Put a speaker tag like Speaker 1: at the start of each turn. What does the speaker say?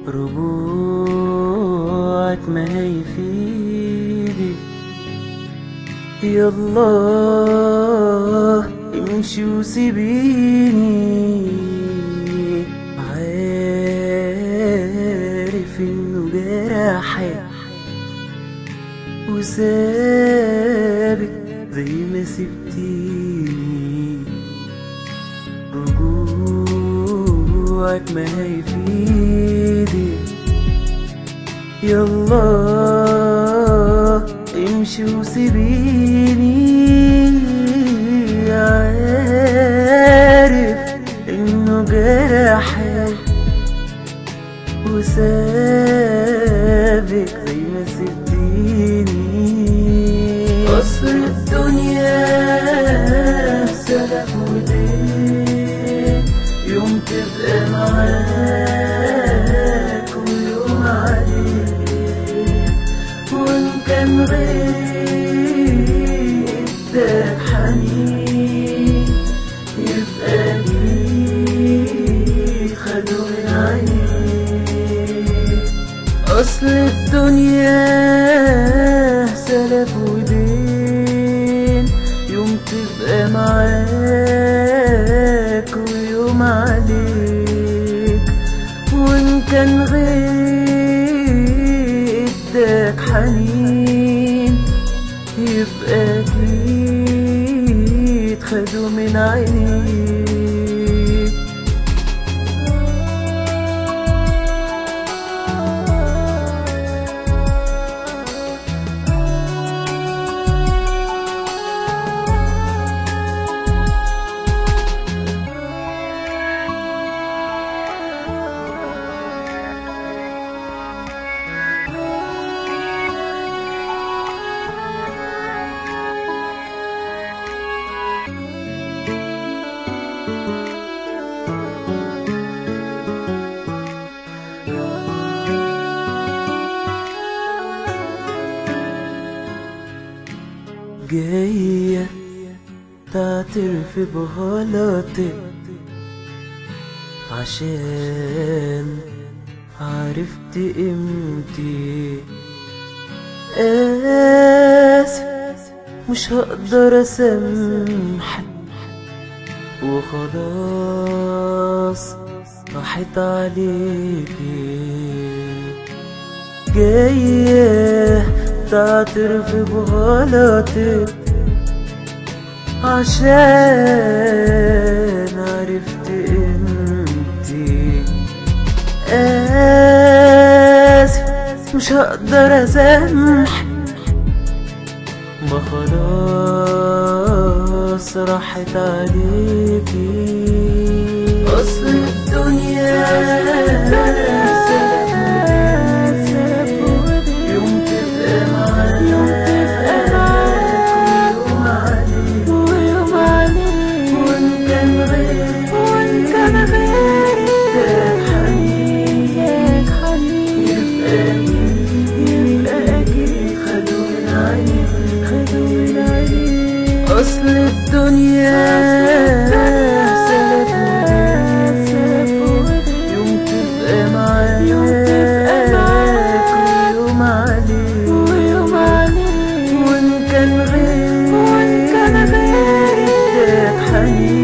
Speaker 1: رجوعك ما هي في ايدي يلا امشي وسيبيني عارف انه جرحك وسابك زي ما سبتيني رجوعك ما هي في ايدي يلا امشي وسيبيني عارف انه جرحك وسابك زي ما سبتيني اصل الدنيا سلف ودين يوم تبقى معاك ويوم عليك وان كان غيرك حنين يبقى ليك خدوا من عينيك أصل الدنيا سلف ودين يوم تبقى معاك ويوم عليك وإن كان غيرك حنين يبقى أكيد خدوا من عينيك جاية تعترف بغلطك عشان عرفت قيمتي آسف مش هقدر أسامحك وخلاص راحت عليكي جاية تعترف بغلطك عشان عرفت انتي آسف مش هقدر أسامحك ما خلاص راحت عليكي أصل الدنيا سلف ودين يوم تبقى معاك ويوم عليك وإن كان غيرك يبقى أكيد خدوا من عينيك أصل الدنيا سلف ودين يوم تبقى معاك ويوم عليك وإن كان غيرك حنين